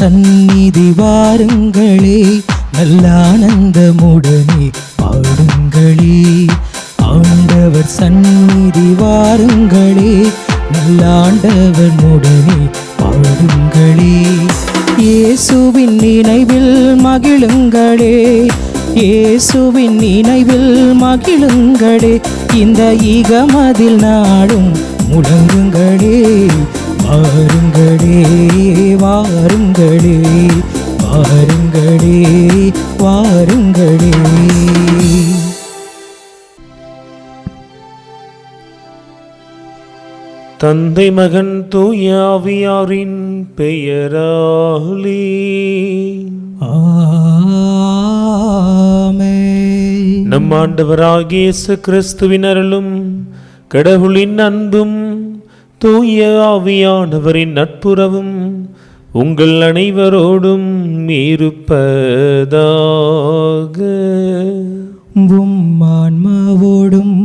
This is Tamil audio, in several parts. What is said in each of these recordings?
சந்நிதி வாருங்களே நல்ல ஆனந்தமுடனே பாடுங்களே ஆண்டவர் சந்நிதி வாருங்களே நல்ல ஆண்டவர் உடனே பாடுங்களே இயேசுவின் நினைவில் மகிழுங்களே இயேசுவின் நினைவில் மகிழுங்களே இந்த ஈகமதில் நாடும் முழங்குங்களே வாருங்களே வாருங்களே வாருங்களே வாருங்களே தந்தை மகன் தூயாவியாரின் பெயராலே ஆமென். நம் ஆண்டவராகிய இயேசு கிறிஸ்துவின் அருளும் கடவுளின் அன்பும் தூய ஆவியானவரின் நட்புறவும் உங்கள் அனைவரோடும் இருப்பதாக உம் ஆன்மாவோடும்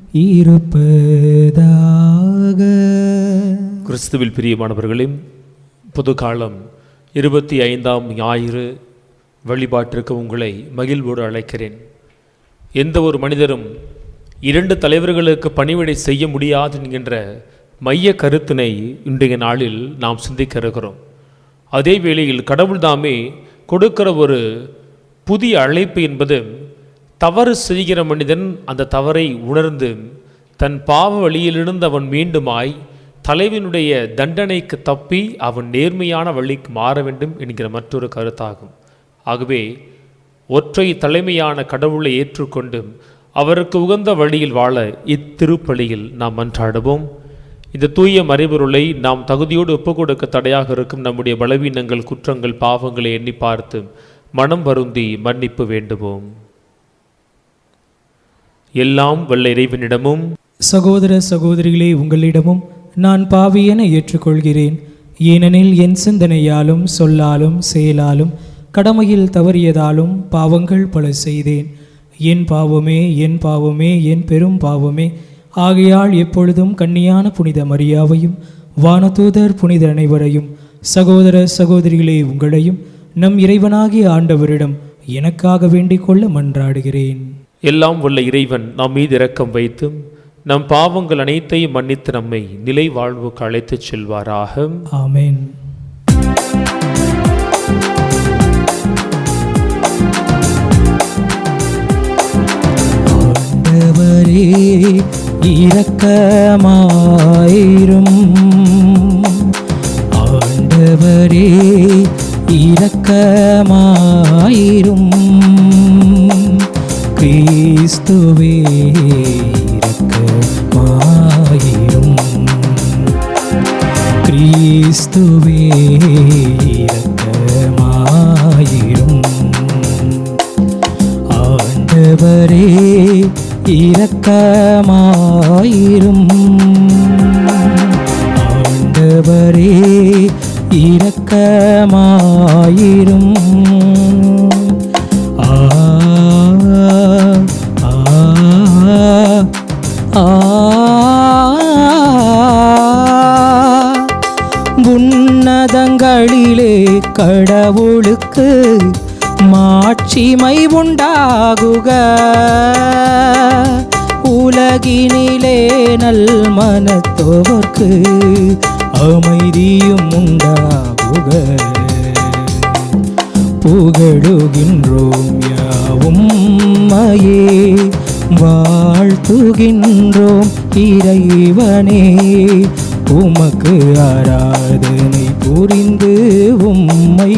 இருப்பதாக கிறிஸ்துவில் பிரியமானவர்களே புது காலம் இருபத்தி ஐந்தாம் ஞாயிறு வழிபாட்டிற்கு உங்களை மகிழ்வோடு அழைக்கிறேன் எந்த ஒரு மனிதரும் இரண்டு தலைவர்களுக்கு பணிவிடை செய்ய முடியாது என்கின்ற மைய கருத்தினை இன்றைய நாளில் நாம் சிந்திக்க இருக்கிறோம் அதே வேளையில் கடவுள் தாமே கொடுக்கிற ஒரு புதிய அழைப்பு என்பது தவறு செய்கிற மனிதன் அந்த தவறை உணர்ந்து தன் பாவ வழியிலிருந்து அவன் மீண்டுமாய் தலைவனுடைய தண்டனைக்கு தப்பி அவன் நேர்மையான வழிக்கு மாற வேண்டும் என்கிற மற்றொரு கருத்தாகும் ஆகவே ஒற்றை தலைமையான கடவுளை ஏற்றுக்கொண்டு அவருக்கு உகந்த வழியில் வாழ இத்திருப்பலியில் நாம் மன்றாடுவோம் இந்த தூய மறைபொருளை நாம் தகுதியோடு ஒப்புக்கொடுக்க தடையாக இருக்கும் நம்முடைய பலவீனங்கள் குற்றங்கள் பாவங்களை எண்ணி பார்த்து மனம் வருந்தி மன்னிப்பு வேண்டுவோம் எல்லாம் வல்ல இறைவனிடமும் சகோதர சகோதரிகளே உங்களிடமும் நான் பாவியென ஏற்றுக்கொள்கிறேன் ஏனெனில் என் சிந்தனையாலும் சொல்லாலும் செயலாலும் கடமையில் தவறியதாலும் பாவங்கள் பல செய்தேன் என் பாவமே என் பாவமே என் பெரும் பாவமே ஆகையால் எப்பொழுதும் கன்னியான புனித மரியாவையும் வானதூதர் புனித அனைவரையும் சகோதர சகோதரிகளே உங்களையும் நம் இறைவனாகிய ஆண்டவரிடம் எனக்காக வேண்டிக் கொள்ள மன்றாடுகிறேன் எல்லாம் வல்ல இறைவன் நம் மீது இரக்கம் வைத்து நம் பாவங்கள் அனைத்தையும் மன்னித்து நம்மை நிலை வாழ்வுக்கு அழைத்துச் செல்வாராக ஆமென் ஆண்டவரே இரக்கமாயிரும் ஆண்டவரே இரக்கமாயிரும் கிறிஸ்துவே இரக்கமாயிரும் கிறிஸ்துவே இரக்கமாயிரும் ஆண்டவரே இரக்கமாயிரும் ஆண்டவரே இரக்கமாயிரும் ஆ ஆ ஆ உன்னதங்களிலே கடவுளுக்கு மாட்சிமை உண்டாகுக உலகினிலே நல் மனத்தோர்க்கு அமைதியும் உண்டாகுக புகழுகின்றோம் யாவும் மையே வாழ்த்துகின்றோம் இறைவனே உமக்கு ஆராதனை புரிந்து உம்மை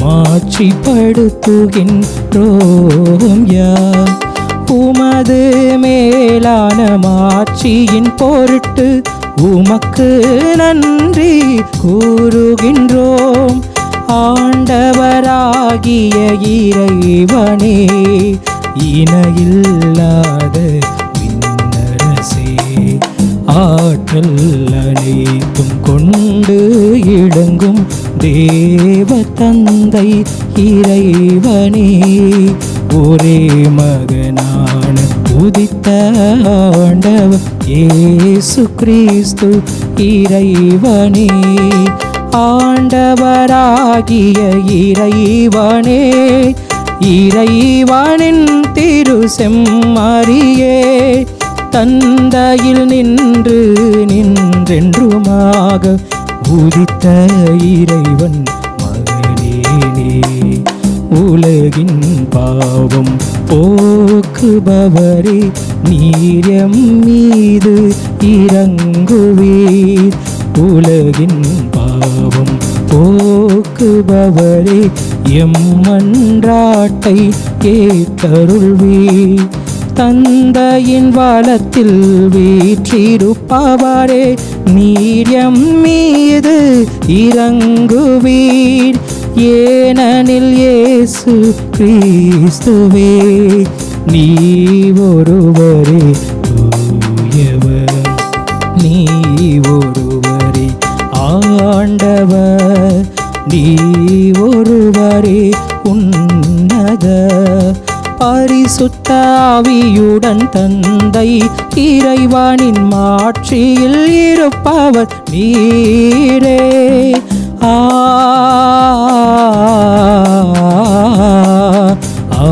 மாட்சிப்படுத்துகின்றோம் யா உமது மேலான மாட்சியின் பொருட்டு உமக்கு நன்றி கூறுகின்றோம் ஆண்டவராகிய இறைவனே இணையில்லாத விண்ணரசே ஆற்றல் அனைத்தும் கொண்டு இடங்கும் தேவ தந்தை இறைவனே ஒரே மகனான உதித்த ஆண்டவர் இயேசு கிறிஸ்து இறைவனே ஆண்டவராகிய இறைவனே இறைவனின் திரு செம்மறியே தந்தையில் நின்று நின்றென்றுமாக உதித்த இறைவன் மகனேனே உலகின் பாவம் போக்குபவரே நீரம் மீது இறங்குவீர் உலகின் பாவம் போக்குபவரே எம்மன்றாட்டை ஏற்றருள்வீர் தந்தையின் வளத்தில் வீற்றிருப்பவரே நீரியம் மீது இறங்குவீர் ஏனெனில் இயேசு கிறிஸ்துவே நீ ஒருவரே தூயவர் நீ ஒருவரே ஆண்டவர் நீ ஒருவரே உன்னத பரிசுத்த ஆவியுடன் தந்தை இறைவானின் மாட்சியில் இருப்பவர் நீரே ஆ ஆ,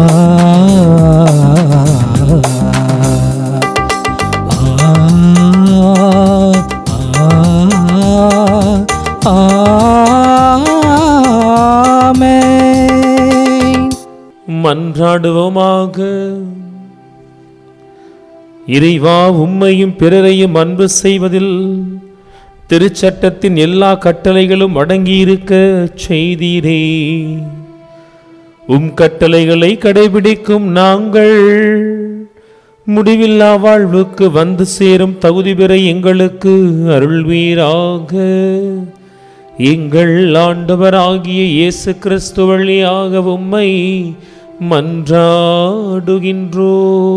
ஆமென். மன்றாடுவோமாக இறைவா உம்மையும் பிறரையும் அன்பு செய்வதில் திருச்சட்டத்தின் எல்லா கட்டளைகளும் அடங்கியிருக்க செய்தீரே உம் கட்டளைகளை கடைபிடிக்கும் நாங்கள் முடிவில்லா வாழ்வுக்கு வந்து சேரும் தகுதி பெற எங்களுக்கு அருள்வீராக எங்கள் ஆண்டவராகிய இயேசு கிறிஸ்து வழியாக உம்மை மன்றாடுகின்றோ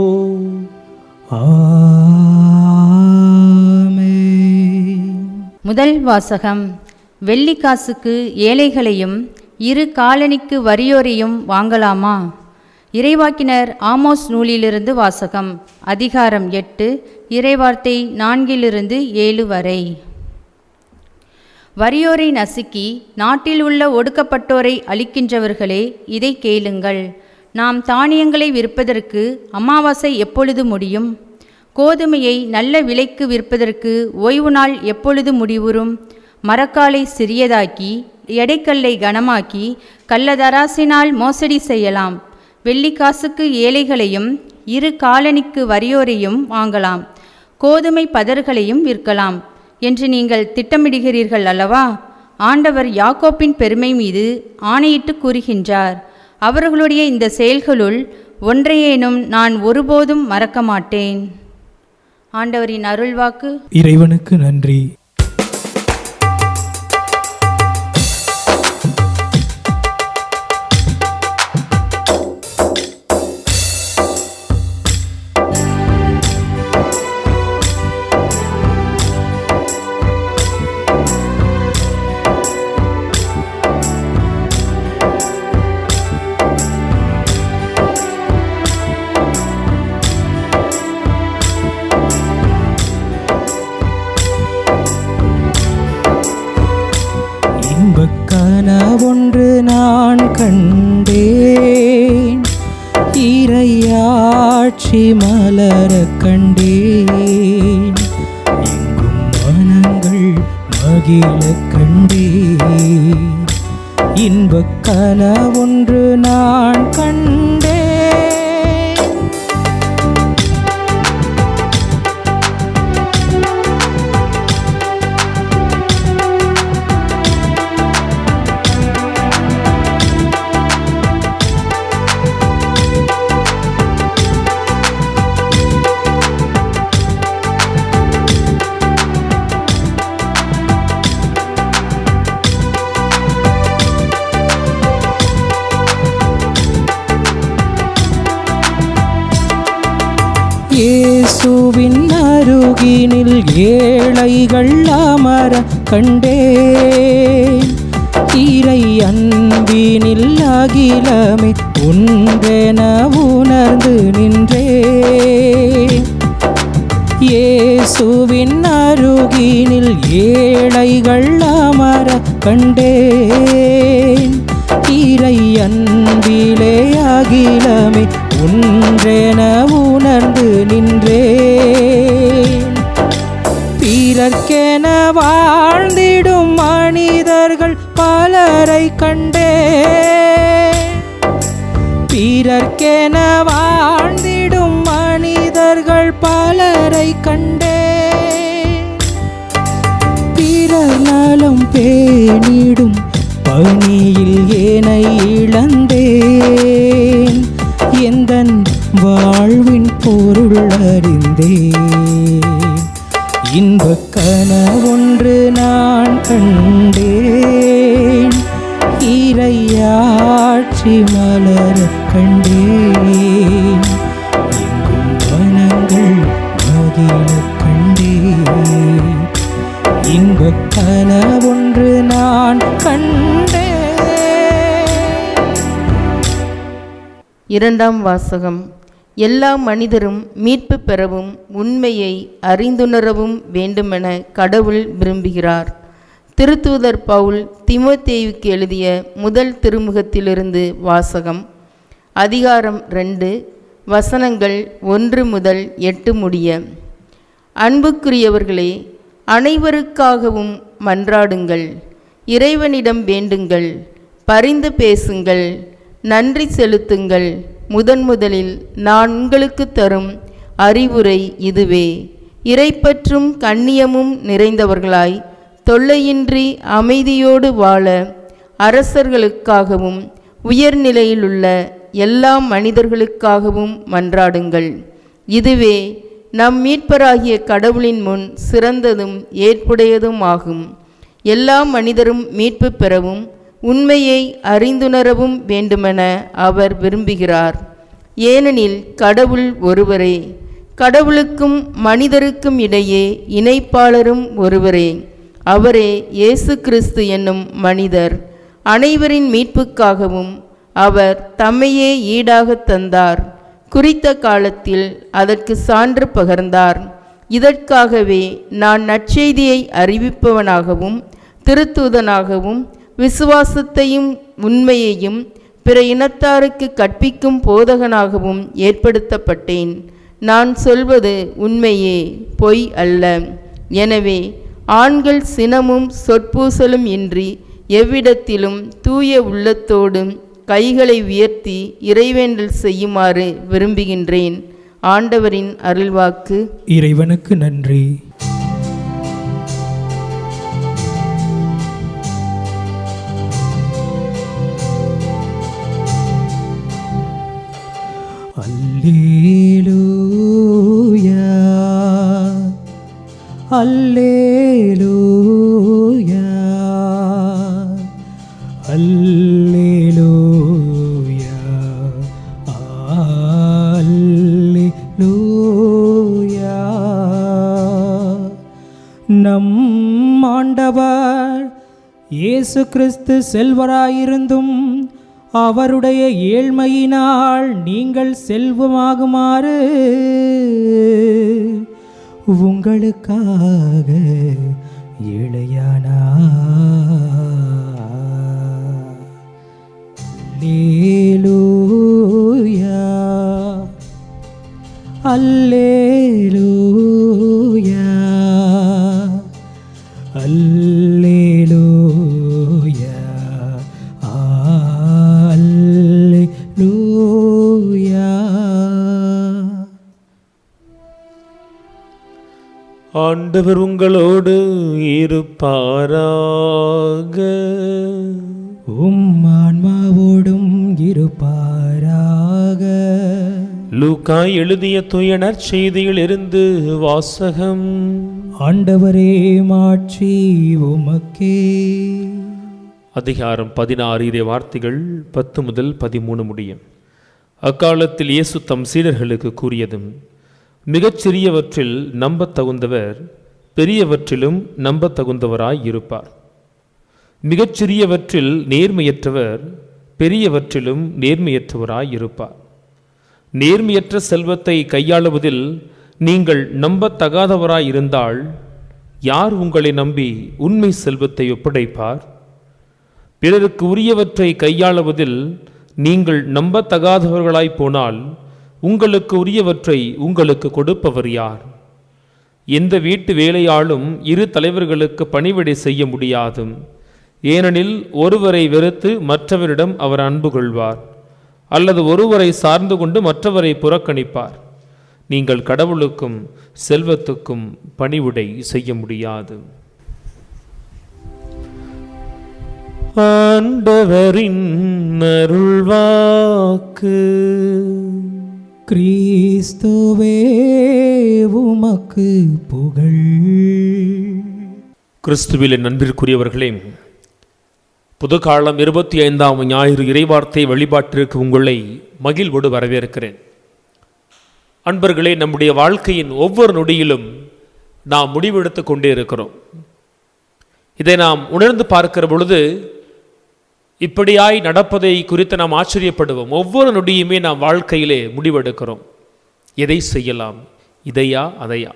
ஆமென். முதல் வாசகம் வெள்ளிக்காசுக்கு ஏழைகளையும் இரு காலனிக்கு வறியோரையும் வாங்கலாமா இறைவாக்கினர் ஆமோஸ் நூலிலிருந்து வாசகம் அதிகாரம் எட்டு இறைவார்த்தை நான்கிலிருந்து ஏழு வரை வறியோரை நசுக்கி நாட்டில் உள்ள ஒடுக்கப்பட்டோரை அழிக்கின்றவர்களே இதை கேளுங்கள் நாம் தானியங்களை விற்பதற்கு அமாவாசை எப்பொழுது முடியும் கோதுமையை நல்ல விலைக்கு விற்பதற்கு ஓய்வு நாள் எப்பொழுது முடிவுறும் மரக்காலை சிறியதாக்கி எடைக்கல்லை கனமாக்கி கள்ளதராசினால் மோசடி செய்யலாம் வெள்ளிக்காசுக்கு ஏழைகளையும் இரு காலனிக்கு வறியோரையும் வாங்கலாம் கோதுமை பதர்களையும் விற்கலாம் என்று நீங்கள் திட்டமிடுகிறீர்கள் அல்லவா ஆண்டவர் யாக்கோப்பின் பெருமை மீது ஆணையிட்டு கூறுகின்றார் அவர்களுடைய இந்த செயல்களுள் ஒன்றையேனும் நான் ஒருபோதும் மறக்க மாட்டேன் ஆண்டவரின் அருள்வாக்கு இறைவனுக்கு நன்றி இன்பக் கனவொன்று நான் கண்டேன் இறையாட்சி மலரக் கண்டேன் எங்கும் மனங்கள் மகிழக் கண்டேன் இன்பக் கனவொன்று நான் கண்டேன் இயேசுவின் அருகினில் ஏழைகள் அமர கண்டேன் இறை அன்பினில் அகிலமே ஒன்றென உணர்ந்து நின்றேன் இயேசுவின் அருகினில் ஏழைகள் அமர கண்டேன் இறை அன்பிலே அகிலமே ஒன்றென உணர்ந்து நின்றேன் பிறர்க்கென வாழ்ந்திடும் மனிதர்கள் பலரை கண்டேன் பிறர்க்கென வாழ்ந்திடும் மனிதர்கள் பலரை கண்டேன் பிறர் நலம் பேணிடும் பணியில் ஏனை இழந்தேன் எந்தன் வாழ்வின் பொருள் அறிந்தேன் இன்பக் கனவொன்று நான் கண்டேன் இறையாட்சி மலர கண்டேன் எங்கும் வனங்கள் மகிழக் கண்டேன் இன்பக் கனவொன்று நான் கண்டேன் இரண்டாம் வாசகம் எல்லா மனிதரும் மீட்பு பெறவும் உண்மையை அறிந்துணரவும் வேண்டுமென கடவுள் விரும்புகிறார் திருத்தூதர் பவுல் திமோத்தேயுக்கு எழுதிய முதல் திருமுகத்திலிருந்து வாசகம் அதிகாரம் ரெண்டு வசனங்கள் ஒன்று முதல் எட்டு முடிய அன்புக்குரியவர்களே அனைவருக்காகவும் மன்றாடுங்கள் இறைவனிடம் வேண்டுங்கள் பரிந்து பேசுங்கள் நன்றி செலுத்துங்கள் முதன் முதலில் நான் உங்களுக்கு தரும் அறிவுரை இதுவே இறைப்பற்றும் கண்ணியமும் நிறைந்தவர்களாய் தொல்லையின்றி அமைதியோடு வாழ அரசர்களுக்காகவும் உயர்நிலையிலுள்ள எல்லா மனிதர்களுக்காகவும் மன்றாடுங்கள் இதுவே நம் மீட்பராகிய கடவுளின் முன் சிறந்ததும் ஏற்புடையதும் ஆகும் எல்லா மனிதரும் மீட்பு பெறவும் உண்மையை அறிந்துணரவும் வேண்டுமென அவர் விரும்புகிறார் ஏனெனில் கடவுள் ஒருவரே கடவுளுக்கும் மனிதருக்கும் இடையே இணைப்பாளரும் ஒருவரே அவரே இயேசு கிறிஸ்து என்னும் மனிதர் அனைவரின் மீட்புக்காகவும் அவர் தம்மையே ஈடாகத் தந்தார் குறித்த காலத்தில் அதற்கு சான்று பகர்ந்தார் இதற்காகவே நான் நற்செய்தியை அறிவிப்பவனாகவும் திருத்தூதனாகவும் விசுவாசத்தையும் உண்மையையும் பிற இனத்தாருக்கு கற்பிக்கும் போதகனாகவும் ஏற்படுத்தப்பட்டேன் நான் சொல்வது உண்மையே பொய் அல்ல எனவே ஆண்கள் சினமும் சொற்பூசலும் இன்றி எவ்விடத்திலும் தூய உள்ளத்தோடும் கைகளை உயர்த்தி இறைவேண்டல் செய்யுமாறு விரும்புகின்றேன் ஆண்டவரின் அருள்வாக்கு இறைவனுக்கு நன்றி அல்லேலூயா அல்லேலூயா அல்லேலூயா அல்லேலூயா நம் ஆண்டவர் இயேசு கிறிஸ்து செல்வராயிருந்தும் அவருடைய ஏழ்மையினால் நீங்கள் செல்வமாகுமாறு உங்களுக்காக ஏழையானா அல்லேலூயா அல்லேலூயா அல்லேலூயா அல்லேலூயா ஆண்டவர் உங்களோடு இருப்பாராக உம் ஆன்மாவோடும் இருப்பாராக லூக்கா எழுதிய தூய நற்செய்தியில் இருந்து வாசகம் ஆண்டவரே மாட்சி உமக்கே அதிகாரம் பதினாறு இறை வார்த்தைகள் பத்து முதல் பதிமூணு முடியும் அக்காலத்தில் இயேசு தம் சீடர்களுக்கு கூறியதும் மிகச் சிறியவற்றில் நம்பத் தகுந்தவர் பெரியவற்றிலும் நம்பத் தகுந்தவராய் இருப்பார் மிகச் சிறியவற்றில் நேர்மையற்றவர் பெரியவற்றிலும் நேர்மையற்றவராய் இருப்பார் நேர்மையற்ற செல்வத்தை கையாளுவதில் நீங்கள் நம்பத்தகாதவராய் இருந்தால் யார் உங்களை நம்பி உண்மை செல்வத்தை ஒப்படைப்பார் பிறருக்கு உரியவற்றை கையாளுவதில் நீங்கள் நம்பத்தகாதவர்களாய் போனால் உங்களுக்கு உரியவற்றை உங்களுக்கு கொடுப்பவர் யார் எந்த வீட்டு வேலையாலும் இரு தலைவர்களுக்கு பணிவிடை செய்ய முடியாது ஏனெனில் ஒருவரை வெறுத்து மற்றவரிடம் அவர் அன்பு கொள்வார் அல்லது ஒருவரை சார்ந்து கொண்டு மற்றவரை புறக்கணிப்பார் நீங்கள் கடவுளுக்கும் செல்வத்துக்கும் பணிவிடை செய்ய முடியாது ஆண்டவரின் அருள்வாக்கு கிறிஸ்துவே உமக்கு புகழ் கிறிஸ்துவில் என் அன்பிற்குரியவர்களே புதுக்காலம் இருபத்தி ஐந்தாம் ஞாயிறு இறைவார்த்தை வழிபாட்டிற்கு உங்களை மகிழ்வோடு வரவேற்கிறேன் அன்பர்களே நம்முடைய வாழ்க்கையின் ஒவ்வொரு நொடியிலும் நாம் முடிவெடுத்து கொண்டே இருக்கிறோம் இதை நாம் உணர்ந்து பார்க்கிற பொழுது இப்படியாய் நடப்பதை குறித்து நாம் ஆச்சரியப்படுவோம் ஒவ்வொரு நொடியுமே நாம் வாழ்க்கையிலே முடிவெடுக்கிறோம் எதை செய்யலாம் இதையா அதையா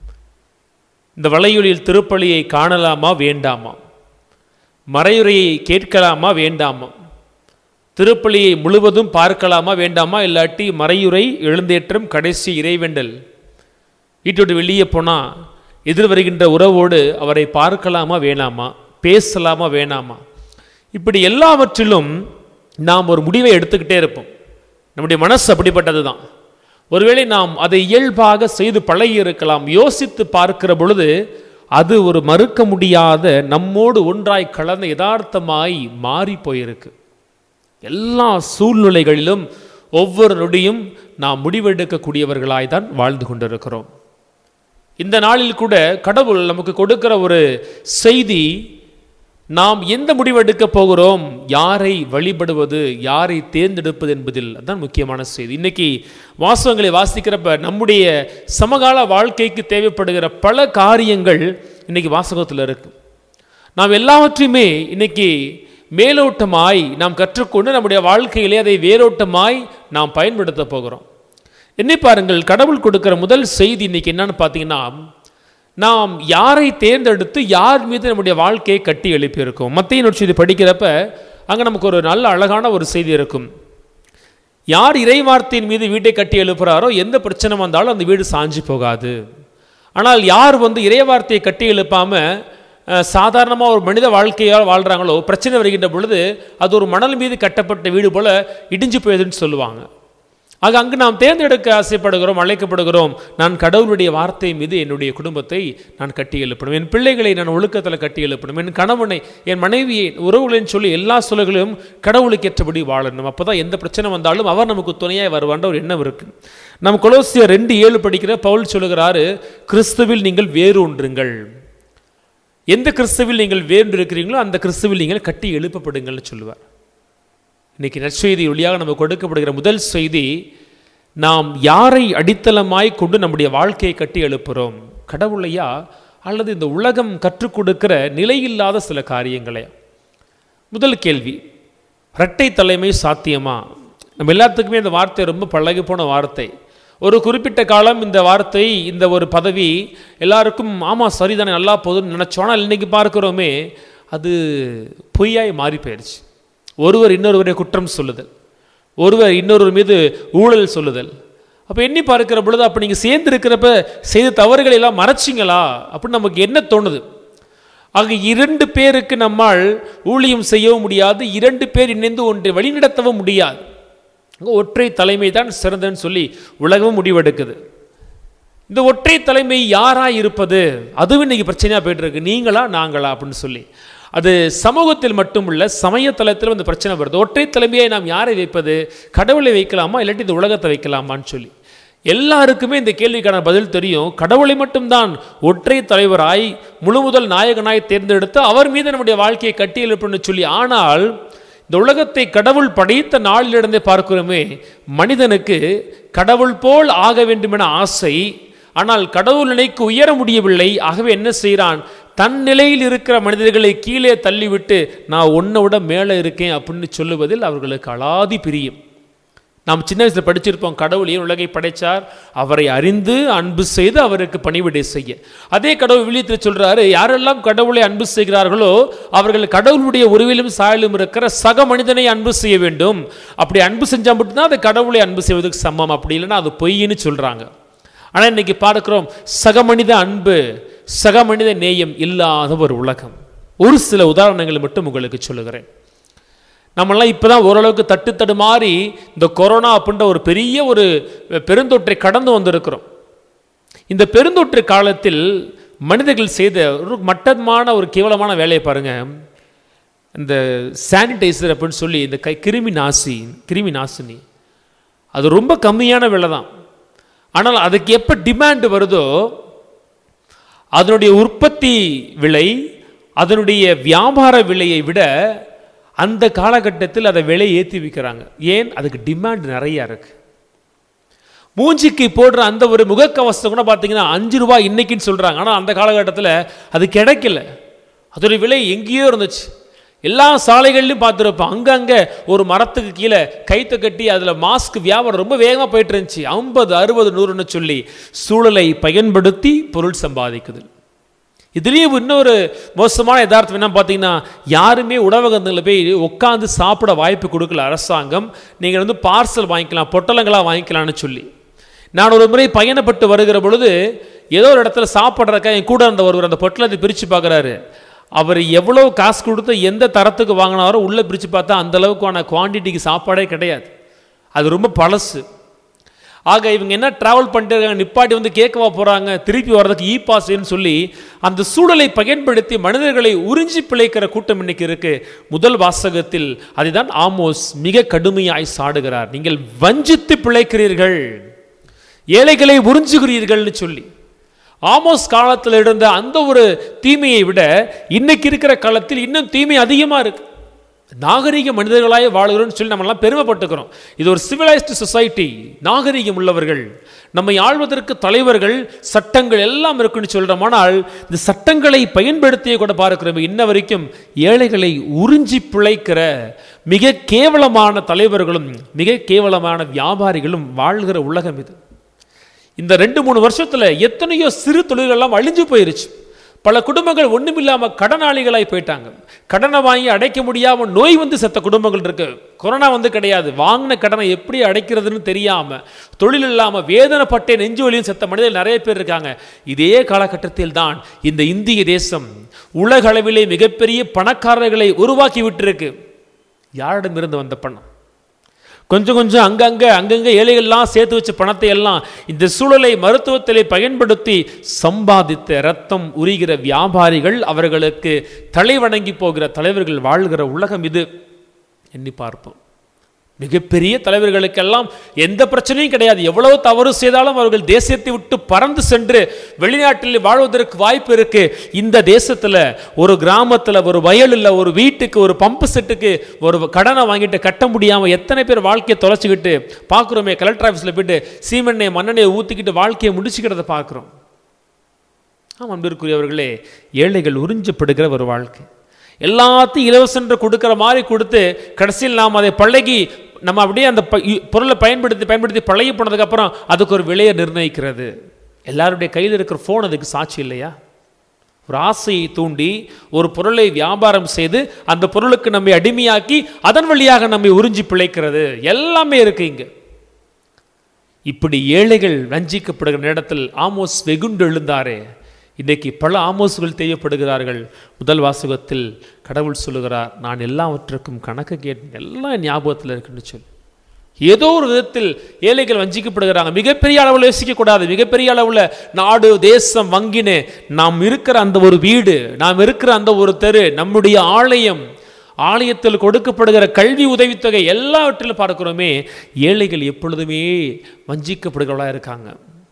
இந்த வலையொலியில் திருப்பலியை காணலாமா வேண்டாமா மறையுரையை கேட்கலாமா வேண்டாமா திருப்பலியை முழுவதும் பார்க்கலாமா வேண்டாமா இல்லாட்டி மறையுரை எழுந்தேற்றம் கடைசி இறைவேண்டல் வீட்டோடு வெளியே போனால் எதிர் வருகின்ற உறவோடு அவரை பார்க்கலாமா வேணாமா பேசலாமா வேணாமா இப்படி எல்லாவற்றிலும் நாம் ஒரு முடிவை எடுத்துக்கிட்டே இருப்போம் நம்முடைய மனசு அப்படிப்பட்டது தான் ஒருவேளை நாம் அதை இயல்பாக செய்து பழகி இருக்கலாம் யோசித்து பார்க்கிற பொழுது அது ஒரு மறுக்க முடியாத நம்மோடு ஒன்றாய் கலந்த யதார்த்தமாய் மாறி போயிருக்கு எல்லா சூழ்நிலைகளிலும் ஒவ்வொரு நொடியும் நாம் முடிவெடுக்கக்கூடியவர்களாய் தான் வாழ்ந்து கொண்டிருக்கிறோம் இந்த நாளில் கூட கடவுள் நமக்கு கொடுக்கிற ஒரு செய்தி நாம் எந்த முடிவெடுக்க போகிறோம் யாரை வழிபடுவது யாரை தேர்ந்தெடுப்பது என்பதில் அதான் முக்கியமான செய்தி இன்னைக்கு வாசகங்களை வாசிக்கிறப்ப நம்முடைய சமகால வாழ்க்கைக்கு தேவைப்படுகிற பல காரியங்கள் இன்னைக்கு வாசகத்தில் இருக்கு நாம் எல்லாவற்றையுமே இன்னைக்கு மேலோட்டமாய் நாம் கற்றுக்கொண்டு நம்முடைய வாழ்க்கையிலே அதை வேரோட்டமாய் நாம் பயன்படுத்த போகிறோம் எண்ணி பாருங்கள் கடவுள் கொடுக்கிற முதல் செய்தி இன்னைக்கு என்னன்னு பார்த்தீங்கன்னா நாம் யாரை தேர்ந்தெடுத்து யார் மீது நம்முடைய வாழ்க்கையை கட்டி எழுப்பியிருக்கோம் மத்திய நொற்செய்தி படிக்கிறப்ப அங்கே நமக்கு ஒரு நல்ல அழகான ஒரு செய்தி இருக்கும் யார் இறைவார்த்தையின் மீது வீட்டை கட்டி எழுப்புறாரோ எந்த பிரச்சனை வந்தாலும் அந்த வீடு சாஞ்சு போகாது ஆனால் யார் வந்து இறைவார்த்தையை கட்டி எழுப்பாமல் சாதாரணமாக ஒரு மனித வாழ்க்கையால் வாழ்கிறாங்களோ பிரச்சனை வருகின்ற பொழுது அது ஒரு மணல் மீது கட்டப்பட்ட வீடு போல இடிஞ்சு போயதுன்னு சொல்லுவாங்க ஆக அங்கு நாம் தேர்ந்தெடுக்க ஆசைப்படுகிறோம் அழைக்கப்படுகிறோம் நான் கடவுளுடைய வார்த்தை மீது என்னுடைய குடும்பத்தை நான் கட்டி எழுப்பணும் என் பிள்ளைகளை நான் ஒழுக்கத்தில் கட்டி எழுப்பணும் என் கணவனை என் மனைவியை உறவுகளின் சொல்லி எல்லா சொல்லுகளையும் கடவுளுக்கு ஏற்றபடி வாழணும் அப்போ தான் எந்த பிரச்சனை வந்தாலும் அவர் நமக்கு துணையாக வருவான்ற ஒரு எண்ணம் இருக்கு நம்ம கொலோசியர் ரெண்டு ஏழு படிக்கிற பவுல் சொல்லுகிறாரு கிறிஸ்துவில் நீங்கள் வேறு ஒன்றுங்கள் எந்த கிறிஸ்துவில் நீங்கள் வேறு இருக்கிறீங்களோ அந்த கிறிஸ்துவில் நீங்கள் கட்டி எழுப்பப்படுங்கள்னு சொல்லுவார் இன்னைக்கு நற்செய்தி வழியாக நம்ம கொடுக்கப்படுகிற முதல் செய்தி நாம் யாரை அடித்தளமாய் கொண்டு நம்முடைய வாழ்க்கையை கட்டி எழுப்புகிறோம் கடவுளையா அல்லது இந்த உலகம் கற்றுக் கொடுக்கிற நிலையில்லாத சில காரியங்களையா முதல் கேள்வி இரட்டை தலைமை சாத்தியமா நம்ம எல்லாத்துக்குமே இந்த வார்த்தை ரொம்ப பழகி போன வார்த்தை ஒரு குறிப்பிட்ட காலம் இந்த வார்த்தை இந்த ஒரு பதவி எல்லாருக்கும் ஆமாம் சரிதானே நல்லா போதும்னு நினச்சோம் ஆனால் இன்னைக்கு பார்க்குறோமே அது பொய்யாய் மாறி போயிடுச்சு ஒருவர் இன்னொருவரை குற்றம் சொல்லுதல் ஒருவர் இன்னொருவர் மீது ஊழல் சொல்லுதல் அப்போ எண்ணி பார்க்கிற பொழுது அப்போ நீங்கள் சேர்ந்து இருக்கிறப்ப செய்த தவறுகளை எல்லாம் மறைச்சிங்களா அப்படின்னு நமக்கு என்ன தோணுது ஆக இரண்டு பேருக்கு நம்மால் ஊழியம் செய்யவும் முடியாது இரண்டு பேர் இணைந்து ஒன்றை வழிநடத்தவும் முடியாது ஒற்றை தலைமை தான் சிறந்தன்னு சொல்லி உலகமும் முடிவெடுக்குது இந்த ஒற்றை தலைமை யாராக இருப்பது அதுவும் இன்னைக்கு பிரச்சனையாக போயிட்டு இருக்கு நீங்களா நாங்களா அப்படின்னு சொல்லி அது சமூகத்தில் மட்டுமல்ல சமயத்தலத்திலும் இந்த பிரச்சனை வருது ஒற்றை தலைமையை நாம் யாரை வைப்பது கடவுளை வைக்கலாமா இல்லாட்டி இந்த உலகத்தை வைக்கலாமான்னு சொல்லி எல்லாருக்குமே இந்த கேள்விக்கான பதில் தெரியும் கடவுளை மட்டும்தான் ஒற்றை தலைவராய் முழு முதல் நாயகனாய் தேர்ந்தெடுத்து அவர் மீது நம்முடைய வாழ்க்கையை கட்டி எழுப்பணும்னு சொல்லி ஆனால் இந்த உலகத்தை கடவுள் படைத்த நாளிலிருந்தே பார்க்கிறோமே மனிதனுக்கு கடவுள் போல் ஆக வேண்டுமென ஆசை ஆனால் கடவுள் நிலைக்கு உயர முடியவில்லை ஆகவே என்ன செய்கிறான் தன் நிலையில் இருக்கிற மனிதர்களை கீழே தள்ளிவிட்டு நான் உன்னை விட மேலே இருக்கேன் அப்படின்னு சொல்லுவதில் அவர்களுக்கு அலாதி பிரியம் நாம் சின்ன வயசில் படிச்சிருப்போம் கடவுள் ஏன் உலகை படைச்சார் அவரை அறிந்து அன்பு செய்து அவருக்கு பணிவிடை செய்ய அதே கடவுள் விழியத்தில் சொல்றாரு யாரெல்லாம் கடவுளை அன்பு செய்கிறார்களோ அவர்கள் கடவுளுடைய உருவிலும் சாயலும் இருக்கிற சக மனிதனை அன்பு செய்ய வேண்டும் அப்படி அன்பு செஞ்சால் மட்டும்தான் அது கடவுளை அன்பு செய்வதற்கு சமம் அப்படி இல்லைன்னா அது பொய்ன்னு சொல்றாங்க ஆனால் இன்னைக்கு பார்க்கிறோம் சக மனித அன்பு சக மனித நேயம் இல்லாத ஒரு உலகம் ஒரு சில உதாரணங்களை மட்டும் உங்களுக்கு சொல்லுகிறேன் நம்மெல்லாம் இப்போ தான் ஓரளவுக்கு தட்டு தடுமாறி இந்த கொரோனா அப்படின்ற ஒரு பெரிய ஒரு பெருந்தொற்றை கடந்து வந்திருக்கிறோம் இந்த பெருந்தொற்று காலத்தில் மனிதர்கள் செய்த ஒரு மட்டமான ஒரு கேவலமான வேலையை பாருங்க இந்த சானிடைசர் அப்படின்னு சொல்லி இந்த கை கிருமி நாசி கிருமி நாசினி அது ரொம்ப கம்மியான விலை தான் ஆனால் அதுக்கு எப்போ டிமாண்ட் வருதோ அதனுடைய உற்பத்தி விலை அதனுடைய வியாபார விலையை விட அந்த காலகட்டத்தில் அதை விலை ஏற்றி விற்கிறாங்க ஏன் அதுக்கு டிமாண்ட் நிறையா இருக்கு மூஞ்சிக்கு போடுற அந்த ஒரு முகக்கவசம் கூட பார்த்தீங்கன்னா அஞ்சு ரூபாய் இன்னைக்குன்னு சொல்கிறாங்க ஆனால் அந்த காலகட்டத்தில் அது கிடைக்கல அதோடைய விலை எங்கேயோ இருந்துச்சு எல்லா சாலைகள்லையும் பார்த்துருப்போம் அங்கங்கே ஒரு மரத்துக்கு கீழே கைத்தை கட்டி அதில் மாஸ்க் வியாபாரம் ரொம்ப வேகமாக போயிட்டு இருந்துச்சு ஐம்பது அறுபது நூறுன்னு சொல்லி சூழலை பயன்படுத்தி பொருள் சம்பாதிக்குது இதுலேயும் இன்னொரு மோசமான யதார்த்தம் என்ன பார்த்தீங்கன்னா யாருமே உணவகங்களில் போய் உட்காந்து சாப்பிட வாய்ப்பு கொடுக்கல அரசாங்கம் நீங்கள் வந்து பார்சல் வாங்கிக்கலாம் பொட்டலங்களாக வாங்கிக்கலாம்னு சொல்லி நான் ஒரு முறை பயணப்பட்டு வருகிற பொழுது ஏதோ ஒரு இடத்துல சாப்பிட்றக்கா என் கூட இருந்த ஒருவர் அந்த பொட்டலத்தை பிரித்து பார்க்குறாரு அவர் எவ்வளோ காசு கொடுத்து எந்த தரத்துக்கு வாங்கினாரோ உள்ளே பிரித்து பார்த்தா அந்த அளவுக்கான குவான்டிட்டிக்கு சாப்பாடே கிடையாது அது ரொம்ப பழசு ஆக இவங்க என்ன டிராவல் பண்ணிட்டு இருக்காங்க நிப்பாட்டி வந்து கேட்கவா போகிறாங்க திருப்பி வர்றதுக்கு இ பாஸ்ன்னு சொல்லி அந்த சூழலை பயன்படுத்தி மனிதர்களை உறிஞ்சி பிழைக்கிற கூட்டம் இன்னைக்கு இருக்கு முதல் வாசகத்தில் அதுதான் ஆமோஸ் மிக கடுமையாய் சாடுகிறார் நீங்கள் வஞ்சித்து பிழைக்கிறீர்கள் ஏழைகளை உறிஞ்சுகிறீர்கள்னு சொல்லி ஆமோஸ் காலத்தில் இருந்த அந்த ஒரு தீமையை விட இன்னைக்கு இருக்கிற காலத்தில் இன்னும் தீமை அதிகமாக இருக்கு நாகரிக மனிதர்களாய் வாழ்கிறோம்னு சொல்லி நம்மெல்லாம் பெருமைப்பட்டுக்கிறோம் இது ஒரு சிவிலைஸ்டு சொசைட்டி நாகரிகம் உள்ளவர்கள் நம்மை ஆள்வதற்கு தலைவர்கள் சட்டங்கள் எல்லாம் இருக்குன்னு சொல்கிறோம் ஆனால் இந்த சட்டங்களை பயன்படுத்திய கூட பார்க்கிறோம் இன்ன வரைக்கும் ஏழைகளை உறிஞ்சி பிழைக்கிற மிக கேவலமான தலைவர்களும் மிக கேவலமான வியாபாரிகளும் வாழ்கிற உலகம் இது இந்த ரெண்டு மூணு வருஷத்துல எத்தனையோ சிறு தொழில்கள்லாம் அழிஞ்சு போயிருச்சு பல குடும்பங்கள் ஒண்ணுமில்லாம கடனாளிகளாய் போயிட்டாங்க கடனை வாங்கி அடைக்க முடியாம நோய் வந்து செத்த குடும்பங்கள் இருக்கு கொரோனா வந்து கிடையாது வாங்கின கடனை எப்படி அடைக்கிறதுன்னு தெரியாம தொழில் இல்லாம வேதனைப்பட்டே நெஞ்சு வலியும் செத்த மனிதர்கள் நிறைய பேர் இருக்காங்க இதே காலகட்டத்தில் தான் இந்த இந்திய தேசம் உலக அளவிலே மிகப்பெரிய பணக்காரர்களை உருவாக்கி விட்டிருக்கு யாரிடமிருந்து வந்த பணம் கொஞ்சம் கொஞ்சம் அங்கங்கே அங்கங்கே ஏழைகள்லாம் சேர்த்து வச்ச பணத்தை எல்லாம் இந்த சூழலை மருத்துவத்திலே பயன்படுத்தி சம்பாதித்த ரத்தம் உரிகிற வியாபாரிகள் அவர்களுக்கு தலை வணங்கி போகிற தலைவர்கள் வாழ்கிற உலகம் இது எண்ணி பார்ப்போம் மிகப்பெரிய தலைவர்களுக்கெல்லாம் எந்த பிரச்சனையும் கிடையாது எவ்வளவு தவறு செய்தாலும் அவர்கள் தேசத்தை விட்டு பறந்து சென்று வெளிநாட்டில் வாழ்வதற்கு வாய்ப்பு இருக்கு இந்த தேசத்துல ஒரு கிராமத்துல ஒரு வயலில் ஒரு வீட்டுக்கு ஒரு பம்பு செட்டுக்கு ஒரு கடனை வாங்கிட்டு கட்ட முடியாம எத்தனை பேர் வாழ்க்கையை தொலைச்சிக்கிட்டு பார்க்குறோமே கலெக்டர் ஆஃபீஸில் போயிட்டு சீமெண்ணெய் மண்ணெண்ணெயை ஊற்றிக்கிட்டு வாழ்க்கையை முடிச்சுக்கிறத பார்க்குறோம் ஆமாம் அன்பிற்குரியவர்களே ஏழைகள் உறிஞ்சப்படுகிற ஒரு வாழ்க்கை எல்லாத்தையும் இலவசன்று கொடுக்குற மாதிரி கொடுத்து கடைசியில் நாம் அதை பழகி நம்ம அப்படியே அந்த ப- இ- பொருளை பயன்படுத்தி பயன்படுத்தி பழகி போனதுக்கப்புறம் அதுக்கு ஒரு விலையை நிர்ணயிக்கிறது எல்லாருடைய கையில் இருக்கிற ஃபோன் அதுக்கு சாட்சி இல்லையா ஒரு ஆசையை தூண்டி ஒரு பொருளை வியாபாரம் செய்து அந்த பொருளுக்கு நம்மை அடிமையாக்கி அதன் வழியாக நம்மை உறிஞ்சி பிழைக்கிறது எல்லாமே இருக்கு இங்க இப்படி ஏழைகள் வஞ்சிக்கப்படுகிற நேரத்தில் ஆமோஸ் வெகுண்டு எழுந்தாரே இன்றைக்கு பல ஆமோஸ்கள் தேவைப்படுகிறார்கள் முதல் வாசகத்தில் கடவுள் சொல்லுகிறார் நான் எல்லாவற்றுக்கும் கணக்கு கேட்டேன் எல்லாம் என் ஞாபகத்தில் இருக்குன்னு சொல்லி ஏதோ ஒரு விதத்தில் ஏழைகள் வஞ்சிக்கப்படுகிறாங்க மிகப்பெரிய அளவில் யோசிக்கக்கூடாது மிகப்பெரிய அளவில் நாடு தேசம் வங்கின்னு நாம் இருக்கிற அந்த ஒரு வீடு நாம் இருக்கிற அந்த ஒரு தெரு நம்முடைய ஆலயம் ஆலயத்தில் கொடுக்கப்படுகிற கல்வி உதவித்தொகை எல்லாவற்றிலும் பார்க்கிறோமே ஏழைகள் எப்பொழுதுமே வஞ்சிக்கப்படுகிறவர்களாக இருக்காங்க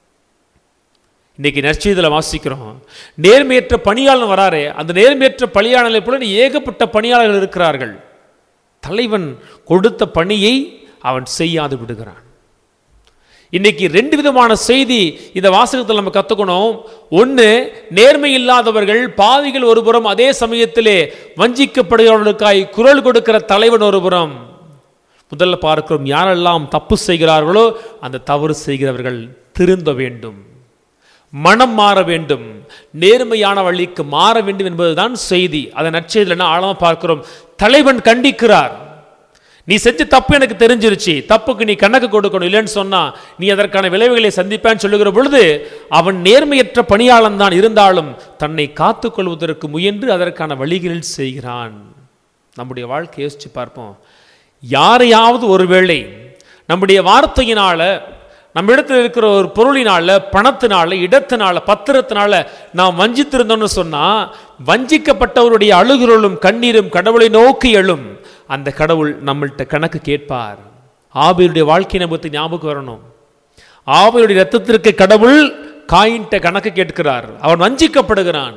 இன்னைக்கு நற்செய்தியில் வாசிக்கிறோம் நேர்மையற்ற பணியாளன் வராரே அந்த நேர்மையற்ற பணியாளர்களை போல ஏகப்பட்ட பணியாளர்கள் இருக்கிறார்கள் தலைவன் கொடுத்த பணியை அவன் செய்யாது விடுகிறான் இன்னைக்கு ரெண்டு விதமான செய்தி இந்த வாசகத்தில் நம்ம கற்றுக்கணும் ஒன்று நேர்மை இல்லாதவர்கள் பாவிகள் ஒருபுறம் அதே சமயத்திலே வஞ்சிக்கப்படுகிறவர்களுக்காய் குரல் கொடுக்கிற தலைவன் ஒருபுறம் முதல்ல பார்க்கிறோம் யாரெல்லாம் தப்பு செய்கிறார்களோ அந்த தவறு செய்கிறவர்கள் திருந்த வேண்டும் மனம் மாற வேண்டும் நேர்மையான வழிக்கு மாற வேண்டும் என்பதுதான் செய்தி அதை நற்செய்தியில் ஆழமா பார்க்கிறோம் தலைவன் கண்டிக்கிறார் நீ செஞ்ச தப்பு எனக்கு தெரிஞ்சிருச்சு தப்புக்கு நீ கணக்கு கொடுக்கணும் இல்லைன்னு சொன்னா நீ அதற்கான விளைவுகளை சந்திப்பான்னு சொல்லுகிற பொழுது அவன் நேர்மையற்ற பணியாளன் தான் இருந்தாலும் தன்னை காத்துக்கொள்வதற்கு முயன்று அதற்கான வழிகளில் செய்கிறான் நம்முடைய வாழ்க்கையை யோசிச்சு பார்ப்போம் யாரையாவது ஒருவேளை நம்முடைய வார்த்தையினால நம்ம இடத்துல இருக்கிற ஒரு பொருளினால பணத்தினால இடத்தினால பத்திரத்தினால நாம் வஞ்சித்திருந்தோம்னு சொன்னா வஞ்சிக்கப்பட்டவருடைய அழுகுறலும் கண்ணீரும் கடவுளை நோக்கி எழும் அந்த கடவுள் நம்மள்கிட்ட கணக்கு கேட்பார் ஆபியுடைய வாழ்க்கை நமக்கு ஞாபகம் வரணும் ஆபியுடைய ரத்தத்திற்கு கடவுள் காயின்ட்ட கணக்கு கேட்கிறார் அவன் வஞ்சிக்கப்படுகிறான்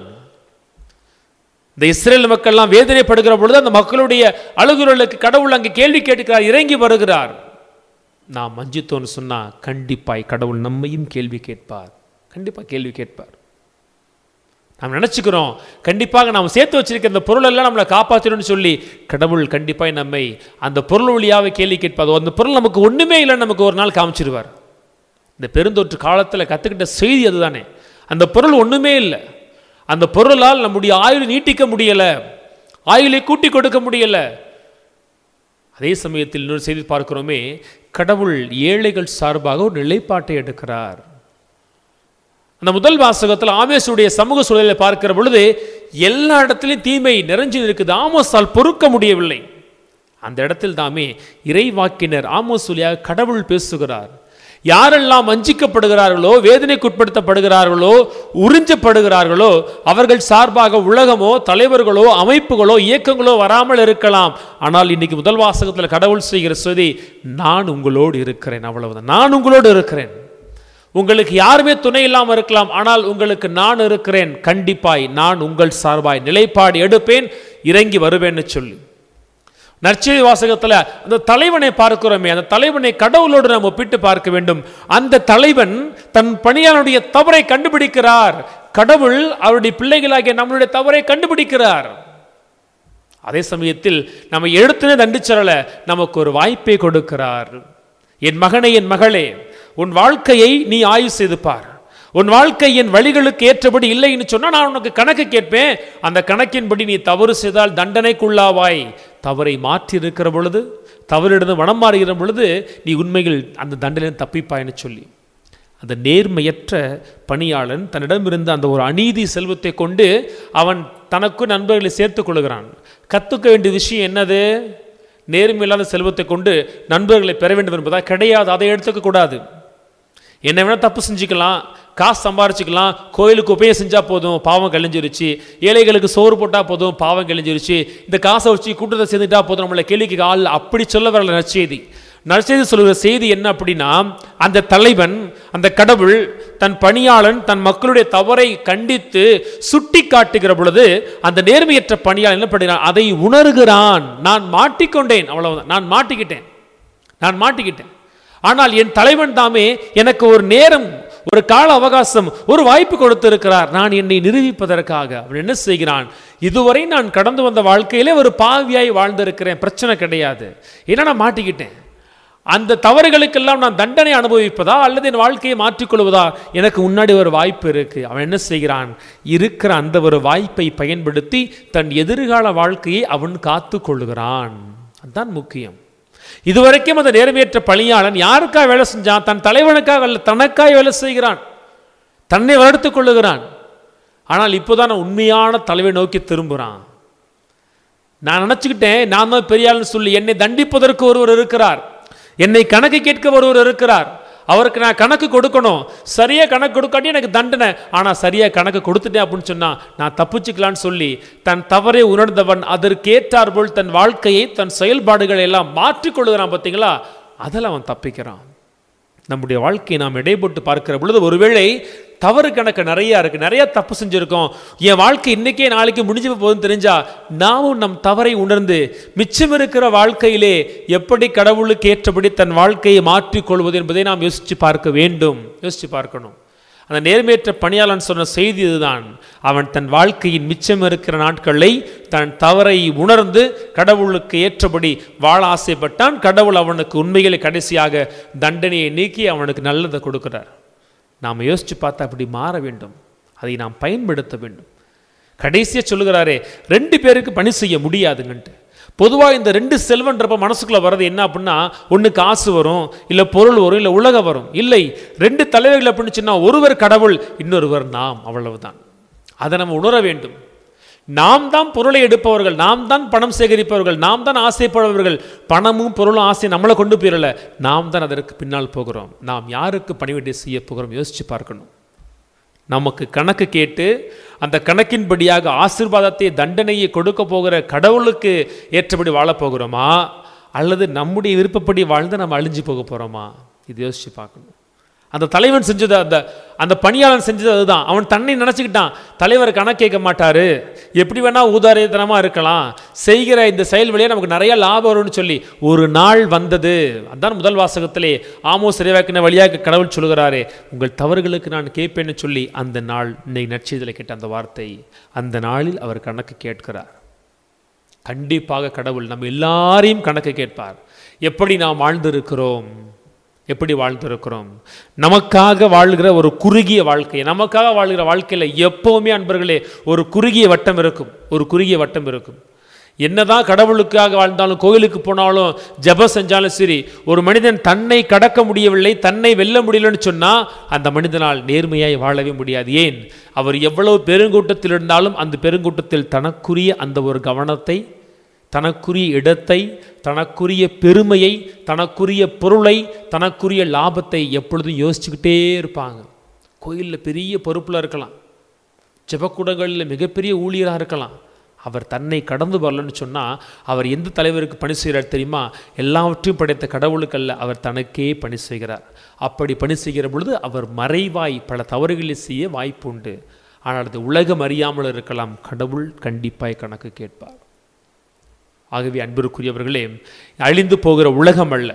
இந்த இஸ்ரேல் மக்கள்லாம் வேதனைப்படுகிற பொழுது அந்த மக்களுடைய அழுகுறலுக்கு கடவுள் அங்கே கேள்வி கேட்கிறார் இறங்கி வருகிறார் நாம் மஞ்சித்தோன்னு சொன்னா கண்டிப்பாய் கடவுள் நம்மையும் கேள்வி கேட்பார் கண்டிப்பாக கேள்வி கேட்பார் நாம் நினச்சிக்கிறோம் கண்டிப்பாக நாம் சேர்த்து வச்சிருக்க இந்த பொருள் எல்லாம் நம்மளை காப்பாற்றணும்னு சொல்லி கடவுள் கண்டிப்பாக நம்மை அந்த பொருள் வழியாவே கேள்வி கேட்பார் அந்த பொருள் நமக்கு ஒன்றுமே இல்லைன்னு நமக்கு ஒரு நாள் காமிச்சிருவார் இந்த பெருந்தொற்று காலத்தில் கற்றுக்கிட்ட செய்தி அதுதானே அந்த பொருள் ஒன்றுமே இல்லை அந்த பொருளால் நம்முடைய ஆயுள் நீட்டிக்க முடியலை ஆயுளை கூட்டி கொடுக்க முடியலை அதே சமயத்தில் இன்னொரு செய்தி பார்க்கிறோமே கடவுள் ஏழைகள் சார்பாக ஒரு நிலைப்பாட்டை எடுக்கிறார் அந்த முதல் வாசகத்தில் ஆமேசுடைய சமூக சூழலை பார்க்கிற பொழுது எல்லா இடத்துலையும் தீமை நிறைஞ்சு இருக்குது ஆமோஸால் பொறுக்க முடியவில்லை அந்த இடத்தில் தாமே இறைவாக்கினர் ஆமோஸ் வழியாக கடவுள் பேசுகிறார் யாரெல்லாம் வஞ்சிக்கப்படுகிறார்களோ வேதனைக்குட்படுத்தப்படுகிறார்களோ உறிஞ்சப்படுகிறார்களோ அவர்கள் சார்பாக உலகமோ தலைவர்களோ அமைப்புகளோ இயக்கங்களோ வராமல் இருக்கலாம் ஆனால் இன்னைக்கு முதல் வாசகத்தில் கடவுள் செய்கிற செய்தி நான் உங்களோடு இருக்கிறேன் அவ்வளவுதான் நான் உங்களோடு இருக்கிறேன் உங்களுக்கு யாருமே துணை இல்லாமல் இருக்கலாம் ஆனால் உங்களுக்கு நான் இருக்கிறேன் கண்டிப்பாய் நான் உங்கள் சார்பாய் நிலைப்பாடு எடுப்பேன் இறங்கி வருவேன்னு சொல்லி நற்செய்தி வாசகத்தில் அந்த தலைவனை பார்க்கிறோமே அந்த தலைவனை கடவுளோடு நாம் ஒப்பிட்டு பார்க்க வேண்டும் அந்த தலைவன் தன் பணியாளருடைய தவறை கண்டுபிடிக்கிறார் கடவுள் அவருடைய பிள்ளைகளாகிய நம்மளுடைய தவறை கண்டுபிடிக்கிறார் அதே சமயத்தில் நம்ம எழுத்துனே தண்டிச்சரல நமக்கு ஒரு வாய்ப்பை கொடுக்கிறார் என் மகனே என் மகளே உன் வாழ்க்கையை நீ ஆய்வு செய்து பார் உன் வாழ்க்கை என் வழிகளுக்கு ஏற்றபடி இல்லைன்னு சொன்னா நான் உனக்கு கணக்கு கேட்பேன் அந்த கணக்கின்படி நீ தவறு செய்தால் தண்டனைக்குள்ளாவாய் தவறை மாற்றி இருக்கிற பொழுது தவறிலிருந்து மனம் மாறுகிற பொழுது நீ உண்மையில் அந்த தண்டனை தப்பிப்பாய்னு சொல்லி அந்த நேர்மையற்ற பணியாளன் தன்னிடமிருந்த அந்த ஒரு அநீதி செல்வத்தை கொண்டு அவன் தனக்கு நண்பர்களை சேர்த்துக் கொள்கிறான் கற்றுக்க வேண்டிய விஷயம் என்னது நேர்மையில்லாத செல்வத்தை கொண்டு நண்பர்களை பெற வேண்டும் என்பதா கிடையாது அதை எடுத்துக்க கூடாது என்ன வேணால் தப்பு செஞ்சுக்கலாம் காசு சம்பாரிச்சுக்கலாம் கோயிலுக்கு உபயம் செஞ்சால் போதும் பாவம் கழிஞ்சிருச்சு ஏழைகளுக்கு சோறு போட்டால் போதும் பாவம் கழிஞ்சிருச்சு இந்த காசை வச்சு கூட்டத்தை சேர்ந்துட்டா போதும் நம்மளை கேள்விக்கு ஆள் அப்படி சொல்ல வரல நற்செய்தி நற்செய்தி சொல்கிற செய்தி என்ன அப்படின்னா அந்த தலைவன் அந்த கடவுள் தன் பணியாளன் தன் மக்களுடைய தவறை கண்டித்து சுட்டி காட்டுகிற பொழுது அந்த நேர்மையற்ற பணியாளன் என்ன பண்ணுறான் அதை உணர்கிறான் நான் மாட்டிக்கொண்டேன் அவ்வளவுதான் நான் மாட்டிக்கிட்டேன் நான் மாட்டிக்கிட்டேன் ஆனால் என் தலைவன் தாமே எனக்கு ஒரு நேரம் ஒரு கால அவகாசம் ஒரு வாய்ப்பு கொடுத்திருக்கிறார் நான் என்னை நிரூபிப்பதற்காக அவன் என்ன செய்கிறான் இதுவரை நான் கடந்து வந்த வாழ்க்கையிலே ஒரு பாவியாய் வாழ்ந்திருக்கிறேன் பிரச்சனை கிடையாது ஏன்னா நான் மாட்டிக்கிட்டேன் அந்த தவறுகளுக்கெல்லாம் நான் தண்டனை அனுபவிப்பதா அல்லது என் வாழ்க்கையை மாற்றிக்கொள்வதா எனக்கு முன்னாடி ஒரு வாய்ப்பு இருக்கு அவன் என்ன செய்கிறான் இருக்கிற அந்த ஒரு வாய்ப்பை பயன்படுத்தி தன் எதிர்கால வாழ்க்கையை அவன் காத்து கொள்ளுகிறான் அதுதான் முக்கியம் இதுவரைக்கும் அந்த நேர்மையற்ற பணியாளன் யாருக்காக வேலை செஞ்சான் தன் தலைவனுக்காக அல்ல தனக்காக வேலை செய்கிறான் தன்னை வளர்த்துக் கொள்ளுகிறான் ஆனால் இப்போதான் உண்மையான தலைவை நோக்கி திரும்புகிறான் நான் நினச்சிக்கிட்டேன் நான் தான் பெரியாள்னு சொல்லி என்னை தண்டிப்பதற்கு ஒருவர் இருக்கிறார் என்னை கணக்கு கேட்க ஒருவர் இருக்கிறார் அவருக்கு நான் கணக்கு கொடுக்கணும் சரியாக கணக்கு கொடுக்காட்டி எனக்கு தண்டனை ஆனால் சரியாக கணக்கு கொடுத்துட்டேன் அப்படின்னு சொன்னால் நான் தப்பிச்சுக்கலான்னு சொல்லி தன் தவறை உணர்ந்தவன் அதற்கேற்றார் போல் தன் வாழ்க்கையை தன் செயல்பாடுகளை எல்லாம் மாற்றிக்கொள்கிறான் பார்த்தீங்களா அதில் அவன் தப்பிக்கிறான் நம்முடைய வாழ்க்கையை நாம் இடைப்பட்டு பார்க்கிற பொழுது ஒருவேளை தவறு கணக்கு நிறையா இருக்குது நிறைய தப்பு செஞ்சுருக்கோம் என் வாழ்க்கை இன்றைக்கே நாளைக்கு முடிஞ்சு போகுதுன்னு தெரிஞ்சா நாமும் நம் தவறை உணர்ந்து மிச்சம் இருக்கிற வாழ்க்கையிலே எப்படி கடவுளுக்கு ஏற்றபடி தன் வாழ்க்கையை மாற்றிக்கொள்வது என்பதை நாம் யோசித்து பார்க்க வேண்டும் யோசித்து பார்க்கணும் அந்த நேர்மையற்ற பணியாளன் சொன்ன செய்தி இதுதான் அவன் தன் வாழ்க்கையின் மிச்சம் இருக்கிற நாட்களை தன் தவறை உணர்ந்து கடவுளுக்கு ஏற்றபடி வாழ ஆசைப்பட்டான் கடவுள் அவனுக்கு உண்மைகளை கடைசியாக தண்டனையை நீக்கி அவனுக்கு நல்லதை கொடுக்கிறார் நாம் யோசித்து பார்த்தா அப்படி மாற வேண்டும் அதை நாம் பயன்படுத்த வேண்டும் கடைசியாக சொல்லுகிறாரே ரெண்டு பேருக்கு பணி செய்ய முடியாதுங்கன்ட்டு பொதுவாக இந்த ரெண்டு செல்வன்றப்ப மனசுக்குள்ள வர்றது என்ன அப்படின்னா ஒன்று காசு வரும் இல்லை பொருள் வரும் இல்லை உலகம் வரும் இல்லை ரெண்டு தலைவர்கள் அப்படின்னு சொன்னா ஒருவர் கடவுள் இன்னொருவர் நாம் அவ்வளவுதான் அதை நம்ம உணர வேண்டும் நாம் தான் பொருளை எடுப்பவர்கள் நாம் தான் பணம் சேகரிப்பவர்கள் நாம் தான் ஆசைப்படுபவர்கள் பணமும் பொருளும் ஆசை நம்மளை கொண்டு போயிடல நாம் தான் அதற்கு பின்னால் போகிறோம் நாம் யாருக்கு பணிவிடை செய்ய போகிறோம் யோசிச்சு பார்க்கணும் நமக்கு கணக்கு கேட்டு அந்த கணக்கின்படியாக ஆசீர்வாதத்தை தண்டனையை கொடுக்க போகிற கடவுளுக்கு ஏற்றபடி வாழப் போகிறோமா அல்லது நம்முடைய விருப்பப்படி வாழ்ந்து நம்ம அழிஞ்சு போக போகிறோமா இது யோசிச்சு பார்க்கணும் அந்த தலைவன் செஞ்சது அந்த அந்த பணியாளன் செஞ்சது அதுதான் அவன் தன்னை நினச்சிக்கிட்டான் தலைவர் கணக்கு கேட்க மாட்டாரு எப்படி வேணா ஊதாரியத்தனமாக இருக்கலாம் செய்கிற இந்த செயல் வழியாக நமக்கு நிறைய லாபம் வரும்னு சொல்லி ஒரு நாள் வந்தது அதான் முதல் வாசகத்திலே ஆமோ சிறைவாக்கின வழியாக கடவுள் சொல்கிறாரே உங்கள் தவறுகளுக்கு நான் கேட்பேன்னு சொல்லி அந்த நாள் இன்னைக்கு நற்செய்தியில் கேட்ட அந்த வார்த்தை அந்த நாளில் அவர் கணக்கு கேட்கிறார் கண்டிப்பாக கடவுள் நம்ம எல்லாரையும் கணக்கு கேட்பார் எப்படி நாம் வாழ்ந்திருக்கிறோம் எப்படி வாழ்ந்திருக்கிறோம் நமக்காக வாழ்கிற ஒரு குறுகிய வாழ்க்கை நமக்காக வாழ்கிற வாழ்க்கையில் எப்பவுமே அன்பர்களே ஒரு குறுகிய வட்டம் இருக்கும் ஒரு குறுகிய வட்டம் இருக்கும் என்னதான் கடவுளுக்காக வாழ்ந்தாலும் கோயிலுக்கு போனாலும் ஜெபம் செஞ்சாலும் சரி ஒரு மனிதன் தன்னை கடக்க முடியவில்லை தன்னை வெல்ல முடியலன்னு சொன்னால் அந்த மனிதனால் நேர்மையாய் வாழவே முடியாது ஏன் அவர் எவ்வளவு பெருங்கூட்டத்தில் இருந்தாலும் அந்த பெருங்கூட்டத்தில் தனக்குரிய அந்த ஒரு கவனத்தை தனக்குரிய இடத்தை தனக்குரிய பெருமையை தனக்குரிய பொருளை தனக்குரிய லாபத்தை எப்பொழுதும் யோசிச்சுக்கிட்டே இருப்பாங்க கோயிலில் பெரிய பொறுப்பில் இருக்கலாம் ஜெபக்கூடங்களில் மிகப்பெரிய ஊழியராக இருக்கலாம் அவர் தன்னை கடந்து வரலன்னு சொன்னால் அவர் எந்த தலைவருக்கு பணி செய்கிறார் தெரியுமா எல்லாவற்றையும் படைத்த கடவுளுக்கல்ல அவர் தனக்கே பணி செய்கிறார் அப்படி பணி செய்கிற பொழுது அவர் மறைவாய் பல தவறுகளை செய்ய வாய்ப்பு உண்டு ஆனால் அது உலகம் அறியாமல் இருக்கலாம் கடவுள் கண்டிப்பாய் கணக்கு கேட்பார் ஆகவே அன்பிற்குரியவர்களே அழிந்து போகிற உலகம் அல்ல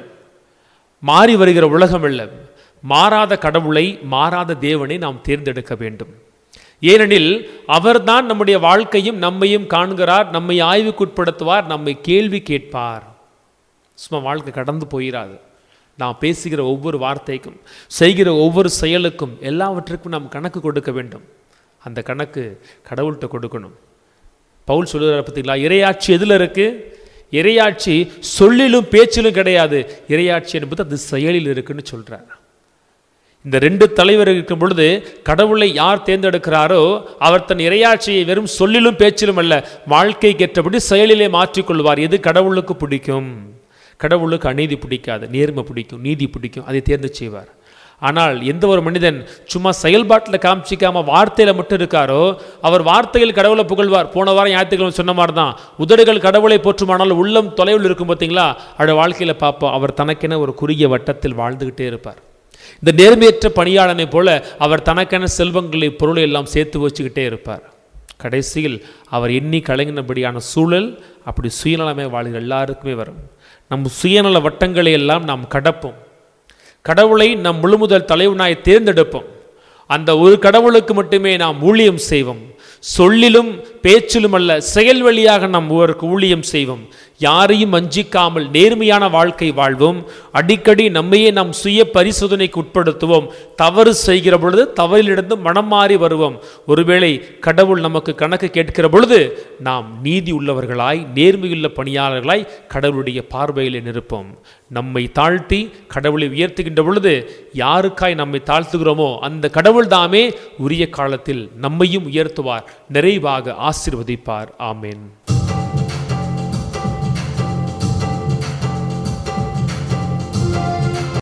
மாறி வருகிற உலகம் அல்ல மாறாத கடவுளை மாறாத தேவனை நாம் தேர்ந்தெடுக்க வேண்டும் ஏனெனில் அவர்தான் நம்முடைய வாழ்க்கையும் நம்மையும் காண்கிறார் நம்மை ஆய்வுக்குட்படுத்துவார் நம்மை கேள்வி கேட்பார் சும்மா வாழ்க்கை கடந்து போயிடாது நாம் பேசுகிற ஒவ்வொரு வார்த்தைக்கும் செய்கிற ஒவ்வொரு செயலுக்கும் எல்லாவற்றுக்கும் நாம் கணக்கு கொடுக்க வேண்டும் அந்த கணக்கு கடவுள்கிட்ட கொடுக்கணும் பவுல் சொல்லுறாரு பார்த்தீங்களா இறையாட்சி எதில் இருக்கு இறையாட்சி சொல்லிலும் பேச்சிலும் கிடையாது இறையாட்சி என்பது அது செயலில் இருக்குன்னு சொல்றார் இந்த ரெண்டு தலைவர் இருக்கும் பொழுது கடவுளை யார் தேர்ந்தெடுக்கிறாரோ அவர் தன் இறையாட்சியை வெறும் சொல்லிலும் பேச்சிலும் அல்ல வாழ்க்கைக்கு ஏற்றபடி செயலிலே மாற்றிக்கொள்வார் எது கடவுளுக்கு பிடிக்கும் கடவுளுக்கு அநீதி பிடிக்காது நேர்மை பிடிக்கும் நீதி பிடிக்கும் அதை தேர்ந்து செய்வார் ஆனால் எந்த ஒரு மனிதன் சும்மா செயல்பாட்டில் காமிச்சிக்காம வார்த்தையில் மட்டும் இருக்காரோ அவர் வார்த்தையில் கடவுளை புகழ்வார் போன வாரம் ஞாயிற்றுக்கிழமை சொன்ன மாதிரி தான் உதடுகள் கடவுளை போற்றுமானால் உள்ளம் தொலைவில் இருக்கும் பார்த்தீங்களா அவருடைய வாழ்க்கையில் பார்ப்போம் அவர் தனக்கென ஒரு குறுகிய வட்டத்தில் வாழ்ந்துக்கிட்டே இருப்பார் இந்த நேர்மையற்ற பணியாளனை போல அவர் தனக்கென செல்வங்களை பொருளை எல்லாம் சேர்த்து வச்சுக்கிட்டே இருப்பார் கடைசியில் அவர் எண்ணி கலங்கினபடியான சூழல் அப்படி சுயநலமே வாழ்கிற எல்லாருக்குமே வரும் நம் சுயநல வட்டங்களை எல்லாம் நாம் கடப்போம் கடவுளை நம் முழுமுதல் தலைவனாய் தேர்ந்தெடுப்போம் அந்த ஒரு கடவுளுக்கு மட்டுமே நாம் ஊழியம் செய்வோம் சொல்லிலும் பேச்சிலும் அல்ல செயல் வழியாக நாம் ஒருவருக்கு ஊழியம் செய்வோம் யாரையும் வஞ்சிக்காமல் நேர்மையான வாழ்க்கை வாழ்வோம் அடிக்கடி நம்மையே நாம் சுய பரிசோதனைக்கு உட்படுத்துவோம் தவறு செய்கிற பொழுது தவறிலிருந்து மனம் மாறி வருவோம் ஒருவேளை கடவுள் நமக்கு கணக்கு கேட்கிற பொழுது நாம் நீதி உள்ளவர்களாய் நேர்மையுள்ள பணியாளர்களாய் கடவுளுடைய பார்வையில் நிற்போம் நம்மை தாழ்த்தி கடவுளை உயர்த்துகின்ற பொழுது யாருக்காய் நம்மை தாழ்த்துகிறோமோ அந்த கடவுள் தாமே உரிய காலத்தில் நம்மையும் உயர்த்துவார் நிறைவாக ஆசிர்வதிப்பார் ஆமேன்